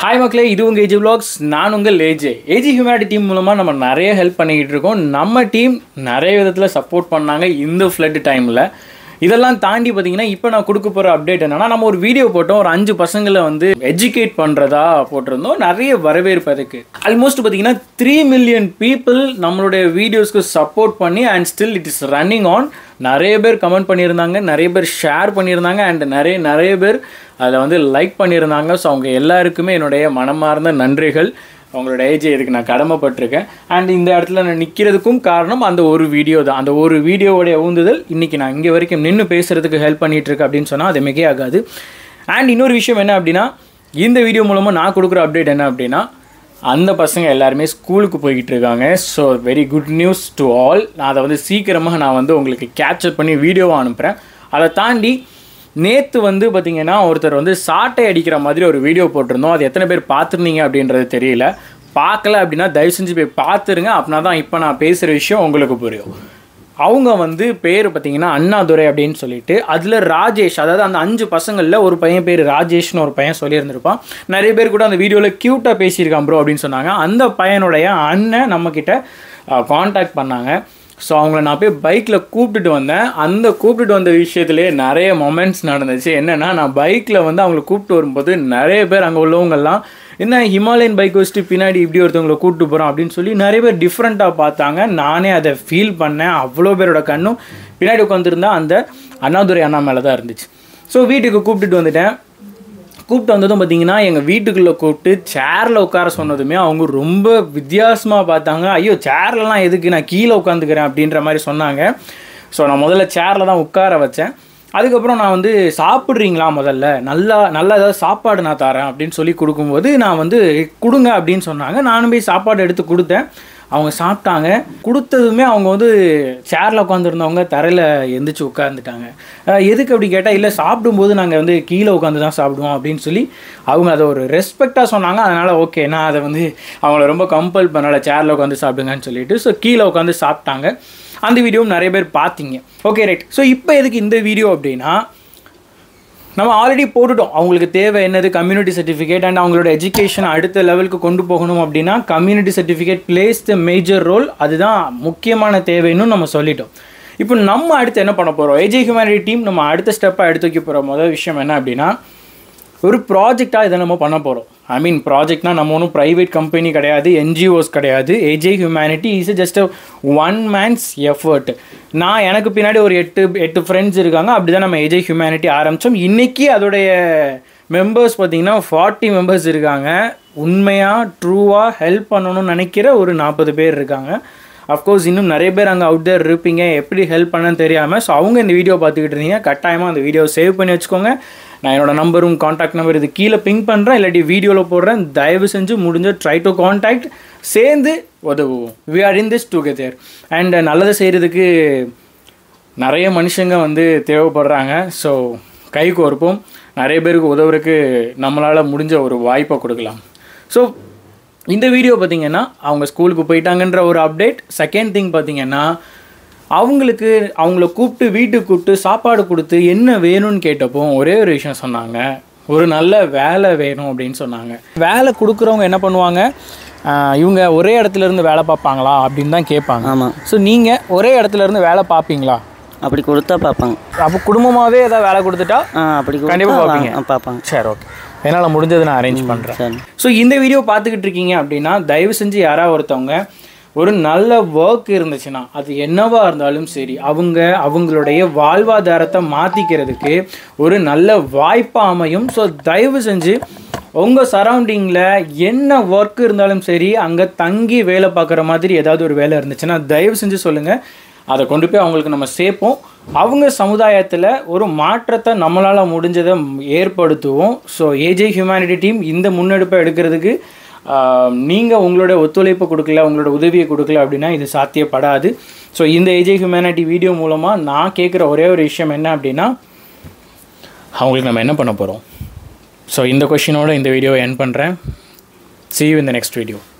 Hi மக்களே இது உங்கள் ஏஜி vlogs நான் உங்கள் ஏஜே ஏஜி ஹியூமனிட்டி டீம் மூலமாக நம்ம நிறைய ஹெல்ப் பண்ணிக்கிட்டு இருக்கோம் நம்ம டீம் நிறைய விதத்தில் சப்போர்ட் பண்ணாங்க இந்த ஃப்ளட் டைமில் இதெல்லாம் தாண்டி பார்த்தீங்கன்னா இப்போ நான் கொடுக்க போகிற அப்டேட் என்னன்னா நம்ம ஒரு வீடியோ போட்டோம் ஒரு அஞ்சு பசங்களை வந்து எஜுகேட் பண்ணுறதா போட்டிருந்தோம் நிறைய வரவேற்பு அதுக்கு ஆல்மோஸ்ட் பார்த்தீங்கன்னா த்ரீ மில்லியன் பீப்புள் நம்மளுடைய வீடியோஸ்க்கு சப்போர்ட் பண்ணி and still it is running on நிறைய பேர் கமெண்ட் பண்ணியிருந்தாங்க நிறைய பேர் ஷேர் பண்ணியிருந்தாங்க அண்ட் நிறைய நிறைய பேர் அதில் வந்து லைக் பண்ணியிருந்தாங்க ஸோ அவங்க எல்லாருக்குமே என்னுடைய மனமார்ந்த நன்றிகள் அவங்களோட ஏஜ் இதுக்கு நான் கடமைப்பட்டிருக்கேன் அண்ட் இந்த இடத்துல நான் நிற்கிறதுக்கும் காரணம் அந்த ஒரு வீடியோ தான் அந்த ஒரு வீடியோவுடைய ஊந்துதல் இன்றைக்கி நான் இங்கே வரைக்கும் நின்று பேசுகிறதுக்கு ஹெல்ப் பண்ணிகிட்டு இருக்கேன் அப்படின்னு சொன்னால் அது மிகை ஆகாது அண்ட் இன்னொரு விஷயம் என்ன அப்படின்னா இந்த வீடியோ மூலமாக நான் கொடுக்குற அப்டேட் என்ன அப்படின்னா அந்த பசங்க எல்லாருமே ஸ்கூலுக்கு போய்கிட்டு இருக்காங்க so very good news to all நான் அதை வந்து சீக்கிரமாக நான் வந்து உங்களுக்கு கேப்சர் பண்ணி வீடியோவாக அனுப்புகிறேன் அதை தாண்டி நேற்று வந்து பார்த்திங்கன்னா ஒருத்தர் வந்து சாட்டை அடிக்கிற மாதிரி ஒரு வீடியோ போட்டிருந்தோம் அது எத்தனை பேர் பார்த்துருந்தீங்க அப்படின்றது தெரியல பார்க்கல அப்படின்னா தயவு செஞ்சு போய் பார்த்துருங்க அப்படின்னா தான் இப்போ நான் பேசுகிற விஷயம் உங்களுக்கு புரியும் அவங்க வந்து பேர் பார்த்தீங்கன்னா அண்ணாதுரை அப்படின்னு சொல்லிட்டு அதில் ராஜேஷ் அதாவது அந்த அஞ்சு பசங்களில் ஒரு பையன் பேர் ராஜேஷ்னு ஒரு பையன் சொல்லியிருந்திருப்பான் நிறைய பேர் கூட அந்த வீடியோவில் க்யூட்டாக பேசியிருக்கான் ப்ரோ அப்படின்னு சொன்னாங்க அந்த பையனுடைய அண்ணன் நம்மக்கிட்ட காண்டாக்ட் பண்ணாங்க ஸோ அவங்கள நான் போய் பைக்கில் கூப்பிட்டுட்டு வந்தேன் அந்த கூப்பிட்டுட்டு வந்த விஷயத்துலேயே நிறைய மொமெண்ட்ஸ் நடந்துச்சு என்னென்னா நான் பைக்கில் வந்து அவங்கள கூப்பிட்டு வரும்போது நிறைய பேர் அங்கே உள்ளவங்கெல்லாம் என்ன ஹிமாலயன் பைக் வச்சுட்டு பின்னாடி இப்படி ஒருத்தவங்களை கூப்பிட்டு போகிறோம் அப்படின்னு சொல்லி நிறைய பேர் டிஃப்ரெண்ட்டாக பார்த்தாங்க நானே அதை ஃபீல் பண்ணேன் அவ்வளோ பேரோட கண்ணும் பின்னாடி உட்காந்துருந்தா அந்த அண்ணாதுரை அண்ணா மேலே தான் இருந்துச்சு ஸோ வீட்டுக்கு கூப்பிட்டுட்டு வந்துட்டேன் கூப்பிட்டு வந்ததும் பார்த்தீங்கன்னா எங்கள் வீட்டுக்குள்ளே கூப்பிட்டு சேரில் உட்கார சொன்னதுமே அவங்க ரொம்ப வித்தியாசமாக பார்த்தாங்க ஐயோ சேர்லலாம் எதுக்கு நான் கீழே உட்காந்துக்கிறேன் அப்படின்ற மாதிரி சொன்னாங்க ஸோ நான் முதல்ல சேரில் தான் உட்கார வச்சேன் அதுக்கப்புறம் நான் வந்து சாப்பிட்றீங்களா முதல்ல நல்லா நல்லா ஏதாவது சாப்பாடு நான் தரேன் அப்படின்னு சொல்லி கொடுக்கும்போது நான் வந்து கொடுங்க அப்படின்னு சொன்னாங்க நானும் போய் சாப்பாடு எடுத்து கொடுத்தேன் அவங்க சாப்பிட்டாங்க கொடுத்ததுமே அவங்க வந்து சேரில் உட்காந்துருந்தவங்க தரையில் எந்திரிச்சு உட்காந்துட்டாங்க அஹ் எதுக்கு அப்படி கேட்டால் இல்லை சாப்பிடும்போது நாங்கள் வந்து கீழே உட்காந்து தான் சாப்பிடுவோம் அப்படின்னு சொல்லி அவங்க அதை ஒரு ரெஸ்பெக்டாக சொன்னாங்க அதனால் ஓகே நான் அதை வந்து அவங்கள ரொம்ப கம்பல் பண்ணல சேரில் உட்காந்து சாப்பிடுங்கன்னு சொல்லிட்டு ஸோ கீழே உட்காந்து சாப்பிட்டாங்க அந்த வீடியோவும் நிறைய பேர் பார்த்தீங்க ஓகே ரைட் ஸோ இப்போ எதுக்கு இந்த வீடியோ அப்படின்னா நம்ம ஆல்ரெடி போட்டுட்டோம் அவங்களுக்கு தேவை என்னது கம்யூனிட்டி சர்டிஃபிகேட் அண்ட் அவங்களோட எஜுகேஷன் அடுத்த லெவலுக்கு கொண்டு போகணும் அப்படின்னா community certificate plays the major role அதுதான் முக்கியமான தேவைன்னு நம்ம சொல்லிட்டோம் இப்போ நம்ம அடுத்து என்ன பண்ண போகிறோம் ஏஜே ஹியூமனிட்டி டீம் நம்ம அடுத்த ஸ்டெப்பாக எடுத்து வைக்க போகிற முதல் விஷயம் என்ன அப்படின்னா ஒரு ப்ராஜெக்டாக இதை நம்ம பண்ண போகிறோம் ஐ மீன் ப்ராஜெக்ட்னா நம்ம ஒன்றும் ப்ரைவேட் கம்பெனி கிடையாது என்ஜிஓஸ் கிடையாது AJ humanity is just a one man's effort நான் எனக்கு பின்னாடி ஒரு எட்டு எட்டு ஃப்ரெண்ட்ஸ் இருக்காங்க அப்படி தான் நம்ம ஏஜே ஹியூமனிட்டி ஆரம்பித்தோம் இன்றைக்கி அதோடைய மெம்பர்ஸ் பார்த்திங்கன்னா ஃபார்ட்டி மெம்பர்ஸ் இருக்காங்க உண்மையாக ட்ரூவாக ஹெல்ப் பண்ணணும்னு நினைக்கிற ஒரு நாற்பது பேர் இருக்காங்க அஃப்கோர்ஸ் இன்னும் நிறைய பேர் அங்கே அவுட் தேர் இருப்பீங்க எப்படி ஹெல்ப் பண்ணன்னு தெரியாமல் ஸோ அவங்க இந்த வீடியோ பார்த்துக்கிட்டு இருந்தீங்க கட்டாயமாக அந்த வீடியோ சேவ் பண்ணி வச்சுக்கோங்க நான் என்னோட நம்பரும் காண்டாக்ட் நம்பர் இது கீழே பிங்க் பண்ணுறேன் இல்லாட்டி வீடியோவில் போடுறேன் தயவு செஞ்சு முடிஞ்ச ட்ரை டு காண்டாக்ட் சேர்ந்து உதவுவோம் we are in this together and நல்லதை செய்கிறதுக்கு நிறைய மனுஷங்க வந்து தேவைப்படுறாங்க ஸோ கை கோர்ப்போம் நிறைய பேருக்கு உதவுறதுக்கு நம்மளால் முடிஞ்ச ஒரு வாய்ப்பை கொடுக்கலாம் ஸோ இந்த வீடியோ பார்த்தீங்கன்னா அவங்க ஸ்கூலுக்கு போயிட்டாங்கன்ற ஒரு அப்டேட் செகண்ட் திங் பார்த்தீங்கன்னா அவங்களுக்கு அவங்கள கூப்பிட்டு வீட்டுக்கு கூப்பிட்டு சாப்பாடு கொடுத்து என்ன வேணும்னு கேட்டப்போ ஒரே ஒரு விஷயம் சொன்னாங்க ஒரு நல்ல வேலை வேணும் அப்படின்னு சொன்னாங்க வேலை கொடுக்குறவங்க என்ன பண்ணுவாங்க ஆஹ் இவங்க ஒரே இடத்துல இருந்து வேலை பார்ப்பாங்களா அப்படின்னு தான் கேட்பாங்க ஆமாம் ஸோ நீங்கள் ஒரே இடத்துல இருந்து வேலை பார்ப்பீங்களா அப்படி கொடுத்தா பார்ப்பாங்க அப்போ குடும்பமாகவே ஏதாவது வேலை கொடுத்துட்டா ஆ அப்படி கண்டிப்பா கொடுத்தா பார்ப்பீங்க. ஆ, பார்ப்பாங்க சரி ஓகே என்னால் முடிஞ்சதை நான் அரேஞ்ச் பண்ணுறேன் சரி ஸோ இந்த வீடியோ பார்த்துக்கிட்டு இருக்கீங்க அப்படின்னா தயவு செஞ்சு யாராவது ஒருத்தவங்க ஒரு நல்ல ஒர்க் இருந்துச்சுன்னா அது என்னவா இருந்தாலும் சரி அவங்க அவங்களுடைய வாழ்வாதாரத்தை மாற்றிக்கிறதுக்கு ஒரு நல்ல வாய்ப்பாக அமையும் ஸோ தயவு செஞ்சு உங்கள் சரௌண்டிங்கில் என்ன ஒர்க் இருந்தாலும் சரி அங்கே தங்கி வேலை பார்க்குற மாதிரி ஏதாவது ஒரு வேலை இருந்துச்சுன்னா தயவு செஞ்சு சொல்லுங்கள் அதை கொண்டு போய் அவங்களுக்கு நம்ம சேர்ப்போம் அவங்க சமுதாயத்தில் ஒரு மாற்றத்தை நம்மளால் முடிஞ்சதை ஏற்படுத்துவோம் ஸோ ஏஜே ஹியூமனிட்டி டீம் இந்த முன்னெடுப்பை எடுக்கிறதுக்கு நீங்கள் உங்களோட ஒத்துழைப்பு கொடுக்கல உங்களோட உதவியை கொடுக்கல அப்படின்னா இது சாத்தியப்படாது ஸோ இந்த ஏஜே ஹியூமனிட்டி வீடியோ மூலமாக நான் கேட்குற ஒரே ஒரு விஷயம் என்ன அப்படின்னா அவங்களுக்கு நம்ம என்ன பண்ண போகிறோம் ஸோ இந்த கொஷினோட இந்த வீடியோவை என் பண்ணுறேன் see you in the next video